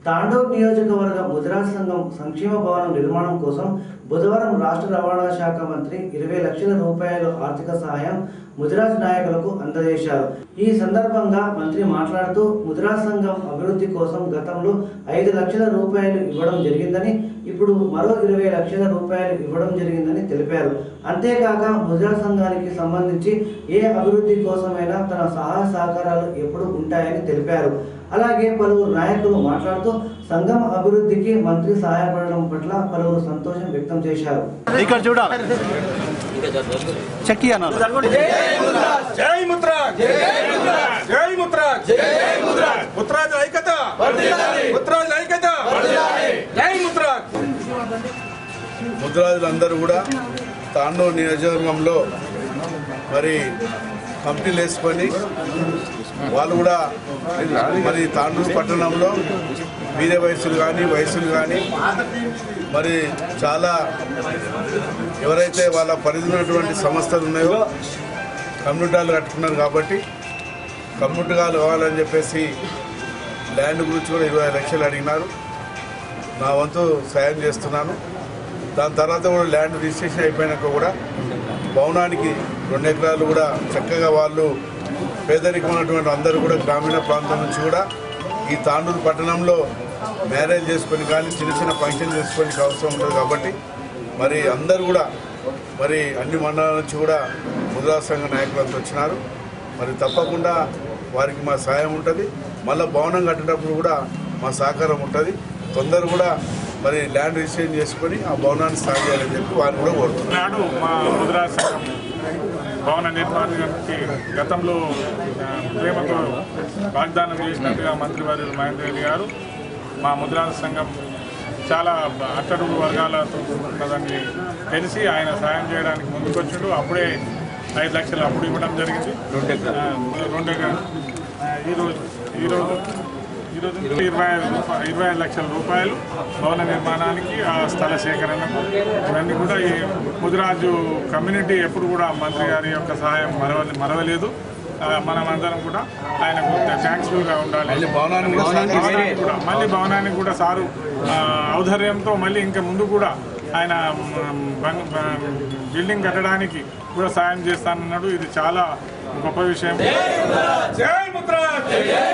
తాండూర్ నియోజకవర్గ ముదిరాజ్ సంఘం సంక్షేమ భవనం నిర్మాణం కోసం బుధవారం రాష్ట్ర రవాణా శాఖ మంత్రి ఇరవై లక్షల రూపాయల ఆర్థిక సహాయం ముదిరాజ్ నాయకులకు అందజేశారు ఈ సందర్భంగా మంత్రి మాట్లాడుతూ ముదిరాజ్ సంఘం అభివృద్ధి కోసం గతంలో ఐదు లక్షల రూపాయలు ఇవ్వడం జరిగిందని ఇప్పుడు మరో ఇరవై లక్షల రూపాయలు ఇవ్వడం జరిగిందని తెలిపారు అంతేకాక ముదిరాజ్ సంఘానికి సంబంధించి ఏ అభివృద్ధి కోసమైనా తన సహాయ సహకారాలు ఎప్పుడు ఉంటాయని తెలిపారు అలాగే పలువురు నాయకులు మాట్లాడుతూ సంఘం అభివృద్ధికి మంత్రి సహాయపడడం పట్ల పలువురు సంతోషం వ్యక్తం చేశారు ఇక్కడ చూడాలి చెక్కి అన్నారు జై ముద్రాజ్ జై ముద్రాజ్ ముద్రాజ్ ఐక్యత ముద్రాజ్ ఐక్యత జై ముద్రాజ్ ముద్రాజులందరూ కూడా తాండూరు నియోజకవర్గంలో మరి కమిటీలు వేసుకొని వాళ్ళు కూడా మరి తాండూరు పట్టణంలో మీరే వయసులు కానీ వయసులు కానీ మరి చాలా ఎవరైతే వాళ్ళ పరిధి ఉన్నటువంటి సంస్థలు ఉన్నాయో కమ్యూనిటీలు కట్టుకున్నారు కాబట్టి కమ్యూనిటీలు కావాలని చెప్పేసి ల్యాండ్ గురించి కూడా ఇరవై లక్షలు అడిగినారు నా వంతు సాయం చేస్తున్నాను దాని తర్వాత కూడా ల్యాండ్ రిజిస్ట్రేషన్ అయిపోయినాక కూడా భవనానికి రెండు ఎకరాలు కూడా చక్కగా వాళ్ళు పేదరికం ఉన్నటువంటి అందరూ కూడా గ్రామీణ ప్రాంతం నుంచి కూడా ఈ తాండూరు పట్టణంలో మ్యారేజ్ చేసుకొని కానీ చిన్న చిన్న ఫంక్షన్ చేసుకొని అవసరం ఉంటుంది కాబట్టి మరి అందరూ కూడా మరి అన్ని మండలాల నుంచి కూడా ముద్రా సంఘ నాయకులంతా వచ్చినారు మరి తప్పకుండా వారికి మా సాయం ఉంటుంది మళ్ళీ భవనం కట్టేటప్పుడు కూడా మా సహకారం ఉంటుంది తొందర కూడా మరి ల్యాండ్ రిజిస్ట్రేషన్ చేసుకొని ఆ భవనాన్ని సాగు చేయాలని చెప్పి వారిని కూడా కోరుతున్నాను నాడు మా ముద్రా సంఘం భవన నిర్మాణానికి గతంలో ఆ, ప్రేమతో వాగ్దానం చేసినట్టుగా మంత్రివర్యులు మహేంద్ర రెడ్డి గారు మా ముద్రా సంఘం చాలా అట్టడుగు వర్గాలతో ఉన్నదని తెలిసి ఆయన సాయం చేయడానికి ముందుకొచ్చిండు అప్పుడే ఐదు లక్షలు అప్పుడు ఇవ్వడం జరిగింది ఆ, రెండు ఎకరా- ఆ, ఈరోజు ఈరోజు ఈరోజు ఇరవై ఐదు రూపా- ఇరవై ఐదు లక్షల రూపాయలు భవన నిర్మాణానికి ఆ స్థల సేకరణకు ఇవన్నీ కూడా ఈ ముదిరాజు కమ్యూనిటీ ఎప్పుడు కూడా మంత్రి గారి యొక్క సహాయం మరవ మరవలేదు ఆ, మనమందరం కూడా ఆయనకు థ్యాంక్స్ఫుల్గా ఉండాలి మళ్ళీ భవనాన్ని కూడా సాగు చేసి- భవనానికి కూడా మళ్ళీ భవనానికి కూడా సారు ఆ, ఔదార్యంతో మళ్ళీ ఇంకా ముందు కూడా ఆయన మ్, బంగ్- బ- బిల్డింగ్ కట్టడానికి కూడా సాయం చేస్తానన్నాడు ఇది చాలా గొప్ప విషయం జై ముద్రాజ్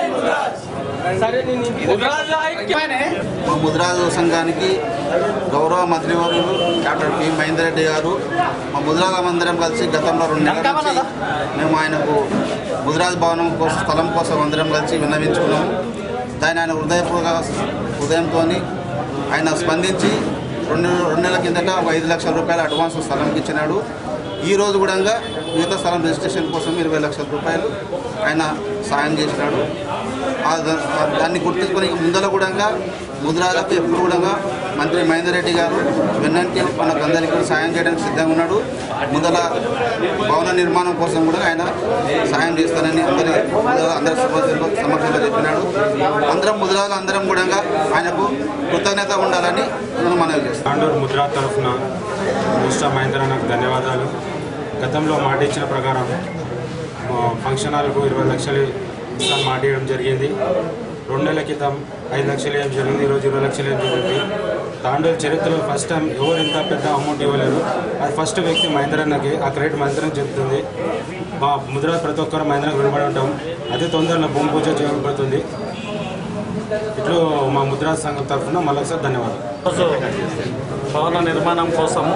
మా ముద్రాజు సంఘానికి గౌరవ మంత్రివర్యులు డాక్టర్ పి మహేందర్ రెడ్డి గారు మా ముద్రాజ మందిరం కలిసి గతంలో రెండు నెలల నుంచి మేము ఆయనకు ముద్రాజ్ భవనం కోసం స్థలం కోసం అందరం కలిసి విన్నవించుకున్నాము దాన్ని ఆయన హృదయపూర్వక హృదయంతో ఆయన స్పందించి రెండు రెండు నెలల కిందట ఒక ఐదు లక్షల రూపాయల అడ్వాన్స్ స్థలంకి ఇచ్చినాడు ఈ రోజు కూడా మిగతా స్థలం రిజిస్ట్రేషన్ కోసం ఇరవై లక్షల రూపాయలు ఆయన సాయం చేసినాడు ఆ దా- ఆ దాన్ని గుర్తించుకొని ముందర కూడా ముద్రాలకు ఎప్పుడు కూడా మంత్రి మహేందర్ రెడ్డి గారు వెన్నంటి మనకు అందరికీ కూడా సాయం చేయడానికి సిద్ధంగా ఉన్నాడు ముందర భవన నిర్మాణం కోసం కూడా ఆయన సాయం చేస్తానని అందరి ముద్రాల అందరి సమక్షంలో సమక్షంలో చెప్పినాడు అందరం ముద్రాలు అందరం కూడా ఆయనకు కృతజ్ఞత ఉండాలని నేను మనవి చేస్తాను తాండూరు ముద్రా తరఫున మిస్టర్ మహేంద్ర నాకు ధన్యవాదాలు గతంలో మాట ఇచ్చిన ప్రకారం మా ఫంక్షన్ హాల్కు ఇరవై లక్షలు ఇస్తాను మాట ఇవ్వడం జరిగింది రెండు నెలల క్రితం ఐదు లక్షలు ఏం జరిగింది ఈరోజు ఇరవై లక్షలు ఏం జరిగింది తాండూరు చరిత్రలో ఫస్ట్ టైం ఎవరు ఇంత పెద్ద అమౌంట్ ఇవ్వలేరు అది ఫస్ట్ వ్యక్తి మహేంద్రన్నకి ఆ క్రెడిట్ మహేంద్రకి చెప్తుంది మా ముద్ర ప్రతి ఒక్కరు మహేంద్రకు వినబడి ఉంటాం అతి తొందరలో భూమి పూజ చేయబడుతుంది ఇట్లు మా ముద్రా సంఘం తరఫున మళ్ళొకసారి ధన్యవాదాలు రోజు భవన నిర్మాణం కోసము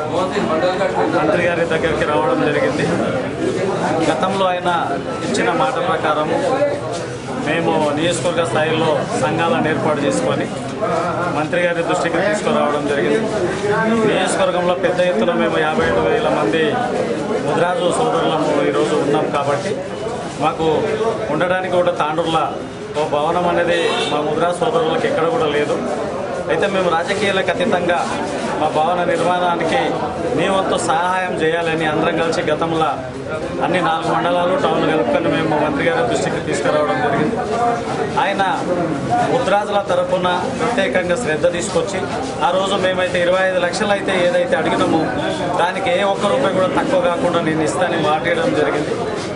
మంత్రి గారి దగ్గరికి రావడం జరిగింది గతంలో ఆయన ఇచ్చిన మాట ప్రకారం మేము నియోజకవర్గ స్థాయిలో సంఘాలను ఏర్పాటు చేసుకొని మంత్రి గారి దృష్టికి తీసుకురావడం జరిగింది నియోజకవర్గంలో పెద్ద ఎత్తున మేము యాభై ఏడు వేల మంది ముద్రాజు సోదరులము ఈరోజు ఉన్నాం కాబట్టి మాకు ఉండడానికి కూడా తాండూరులో ఓ భవనం అనేది మా ముద్రా సోదరులకు ఎక్కడ కూడా లేదు అయితే మేము రాజకీయాలకు అతీతంగా మా భవన నిర్మాణానికి మీ వంతు సహాయం చేయాలని అందరం కలిసి గతంలో అన్ని నాలుగు మండలాలు టౌన్లు కలుపుకొని మేము మంత్రి గారి దృష్టికి తీసుకురావడం జరిగింది ఆయన ముద్రాజుల తరపున ప్రత్యేకంగా శ్రద్ధ తీసుకొచ్చి ఆ రోజు మేమైతే ఇరవై ఐదు లక్షలు అయితే ఏదైతే అడిగినామో దానికి ఏ ఒక్క రూపాయి కూడా తక్కువ కాకుండా నేను ఇస్తానని మాట్లాడడం జరిగింది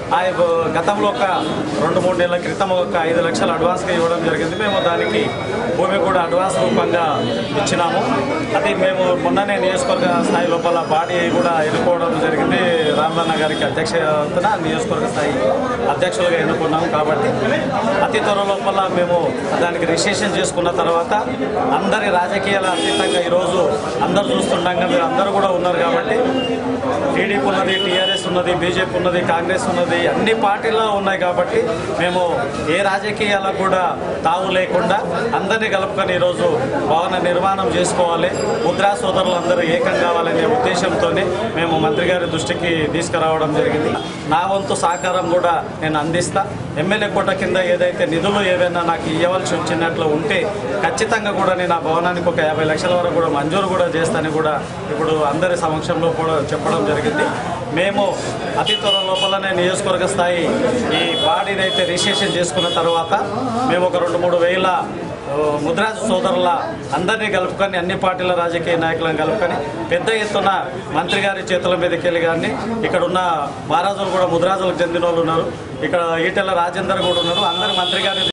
ఆ గతంలో ఒక రెండు మూడు నెలల క్రితం ఒక ఐదు లక్షలు అడ్వాన్స్గా ఇవ్వడం జరిగింది మేము దానికి భూమి కూడా అడ్వాన్స్ రూపంగా ఇచ్చినాము అది మేము మొన్ననే నియోజకవర్గ స్థాయి లోపల బాడీ కూడా ఎన్నుకోవడం జరిగింది రామలన్న గారికి అధ్యక్షతన నియోజకవర్గ స్థాయి అధ్యక్షులుగా ఎన్నుకున్నాము కాబట్టి అతి త్వర లోపల మేము దానికి రిజిస్ట్రేషన్ చేసుకున్న తర్వాత అందరి రాజకీయాల అతీతంగా ఈరోజు అందరు చూస్తుండగా మీరు అందరూ కూడా ఉన్నారు కాబట్టి టీడీపీ ఉన్నది టీఆర్ఎస్ ఉన్నది బీజేపీ ఉన్నది కాంగ్రెస్ ఉన్నది అన్ని పార్టీలు ఉన్నాయి కాబట్టి మేము ఏ రాజకీయాలకు కూడా తావు లేకుండా అందరినీ కలుపుకొని ఈరోజు భవన నిర్మాణం చేసుకోవాలి ముద్రా సోదరులందరూ ఏకం కావాలనే ఉద్దేశంతో మేము మంత్రి గారి దృష్టికి తీసుకురావడం జరిగింది నా వంతు సహకారం కూడా నేను అందిస్తా ఎమ్మెల్యే కోట కింద ఏదైతే నిధులు ఏవైనా నాకు ఇవ్వవలసి వచ్చినట్లు ఉంటే ఖచ్చితంగా కూడా నేను ఆ భవనానికి ఒక యాభై లక్షల వరకు కూడా మంజూరు కూడా చేస్తానని కూడా ఇప్పుడు అందరి సమక్షంలో కూడా చెప్పడం జరిగింది మేము అతి త్వర లోపలనే నియోజకవర్గ స్థాయి ఈ బాడీని అయితే రిజిస్ట్రేషన్ చేసుకున్న తర్వాత మేము ఒక రెండు మూడు వేల ఆ, ముద్రాజు సోదరుల అందరినీ కలుపుకొని అన్ని పార్టీల రాజకీయ నాయకులను కలుపుకొని పెద్ద ఎత్తున మంత్రి గారి చేతుల మీదకి వెళ్ళి కానీ ఇక్కడ ఉన్న మహారాజులు కూడా ముద్రాజులకు చెందిన వాళ్ళు ఉన్నారు ఇక్కడ ఈటెల రాజేందర్ కూడా ఉన్నారు అందరు మంత్రి గారి